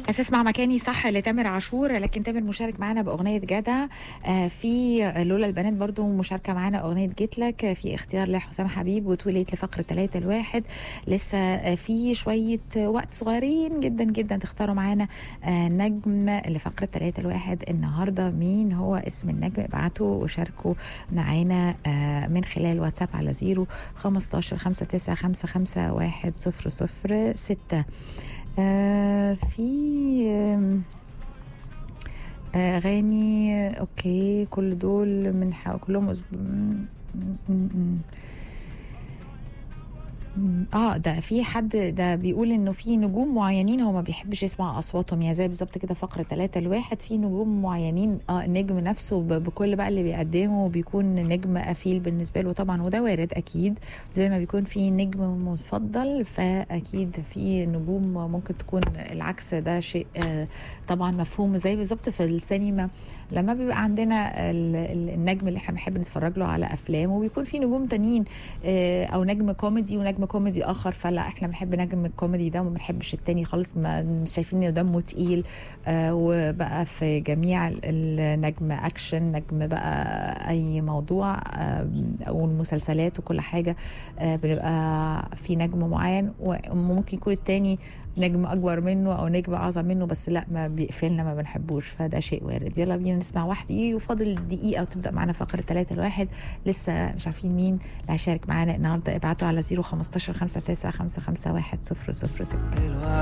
اساس مع مكاني صح لتامر عاشور لكن تامر مشارك معانا باغنيه جدع آه في لولا البنات برضو مشاركه معانا اغنيه جيت لك في اختيار لحسام حبيب وتوليت لفقره 3 الواحد لسه آه في شويه وقت صغيرين جدا جدا تختاروا معانا آه نجم لفقره 3 الواحد النهارده مين هو اسم النجم ابعتوا وشاركوا معانا آه من خلال واتساب على 0 15 59 55 1 0 0 6 آه في آم، اغاني اوكي كل دول من حق كلهم أسب... م- م- م- م- اه ده في حد ده بيقول انه في نجوم معينين هو ما بيحبش يسمع اصواتهم يعني زي بالظبط كده فقره ثلاثة الواحد في نجوم معينين اه النجم نفسه ب- بكل بقى اللي بيقدمه بيكون نجم قفيل بالنسبه له طبعا وده وارد اكيد زي ما بيكون في نجم مفضل فاكيد في نجوم ممكن تكون العكس ده شيء آه طبعا مفهوم زي بالظبط في السينما لما بيبقى عندنا ال- ال- النجم اللي احنا بنحب نتفرج له على افلام وبيكون في نجوم تانيين آه، او نجم كوميدي ونجم كوميدي اخر فلا احنا بنحب نجم الكوميدي ده وما بنحبش التاني خالص ما شايفين انه دمه تقيل آه، وبقى في جميع ال- النجم اكشن نجم بقى اي موضوع آه، او المسلسلات وكل حاجه آه، بنبقى في نجم معين وممكن يكون التاني نجم اكبر منه او نجم اعظم منه بس لا ما بيقفلنا ما بنحبوش فده شيء وارد يلا بينا نسمع واحد ايه وفاضل دقيقه وتبدا معانا فقره ثلاثة الواحد لسه مش عارفين مين اللي هيشارك معانا النهارده ابعتوا على 015 59 55 1 006